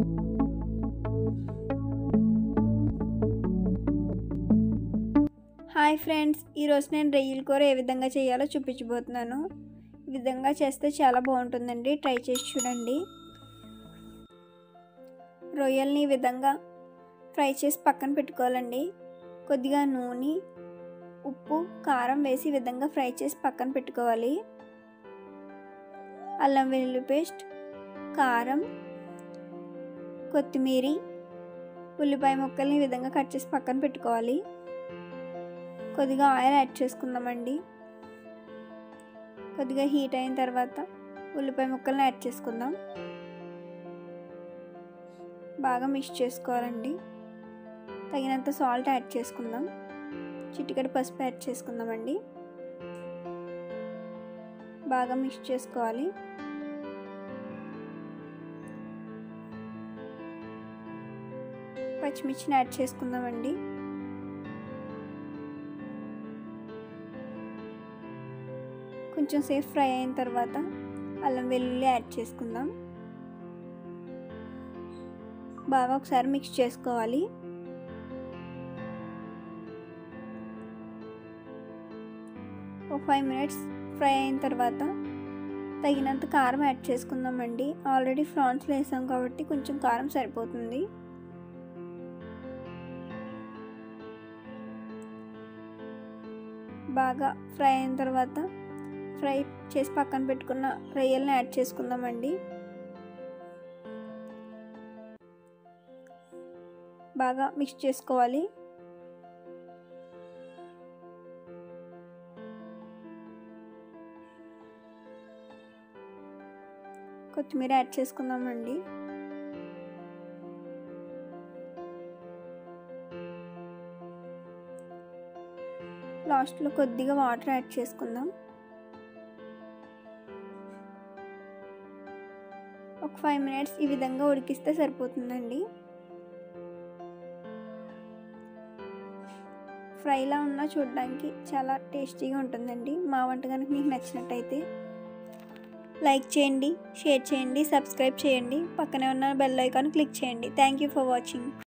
hi friends ఈరోజు నేను రొయ్యల కూర ఏ విధంగా చేయాలో చూపించబోతున్నాను ఈ విధంగా చేస్తే చాలా బాగుంటుందండి ట్రై చేసి చూడండి రొయ్యల్ని ఈ విధంగా ఫ్రై చేసి పక్కన పెట్టుకోవాలండి కొద్దిగా నూనె ఉప్పు కారం వేసి ఈ విధంగా ఫ్రై చేసి పక్కన పెట్టుకోవాలి అల్లం వెల్లుల్లి పేస్ట్ కారం కొత్తిమీర ఉల్లిపాయ ముక్కల్ని ఈ విధంగా కట్ చేసి పక్కన పెట్టుకోవాలి కొద్దిగా ఆయిల్ యాడ్ చేసుకుందామండి కొద్దిగా హీట్ అయిన తర్వాత ఉల్లిపాయ ముక్కల్ని యాడ్ చేసుకుందాం బాగా మిక్స్ చేసుకోవాలండి తగినంత సాల్ట్ యాడ్ చేసుకుందాం చిటికెడు పసుపు యాడ్ చేసుకుందామండి బాగా మిక్స్ చేసుకోవాలి పచ్చిమిర్చిని యాడ్ చేసుకుందామండి కొంచెం సేఫ్ ఫ్రై అయిన తర్వాత అల్లం వెల్లుల్లి యాడ్ చేసుకుందాం బాగా ఒకసారి మిక్స్ చేసుకోవాలి ఒక ఫైవ్ మినిట్స్ ఫ్రై అయిన తర్వాత తగినంత కారం యాడ్ చేసుకుందామండి ఆల్రెడీ ఫ్రాన్స్లో వేసాం కాబట్టి కొంచెం కారం సరిపోతుంది బాగా ఫ్రై అయిన తర్వాత ఫ్రై చేసి పక్కన పెట్టుకున్న రొయ్యల్ని యాడ్ చేసుకుందామండి బాగా మిక్స్ చేసుకోవాలి కొత్తిమీర యాడ్ చేసుకుందామండి లాస్ట్లో కొద్దిగా వాటర్ యాడ్ చేసుకుందాం ఒక ఫైవ్ మినిట్స్ ఈ విధంగా ఉడికిస్తే సరిపోతుందండి ఫ్రైలా ఉన్న చూడడానికి చాలా టేస్టీగా ఉంటుందండి మా వంట కనుక మీకు నచ్చినట్టయితే లైక్ చేయండి షేర్ చేయండి సబ్స్క్రైబ్ చేయండి పక్కనే ఉన్న బెల్ ఐకాన్ క్లిక్ చేయండి థ్యాంక్ యూ ఫర్ వాచింగ్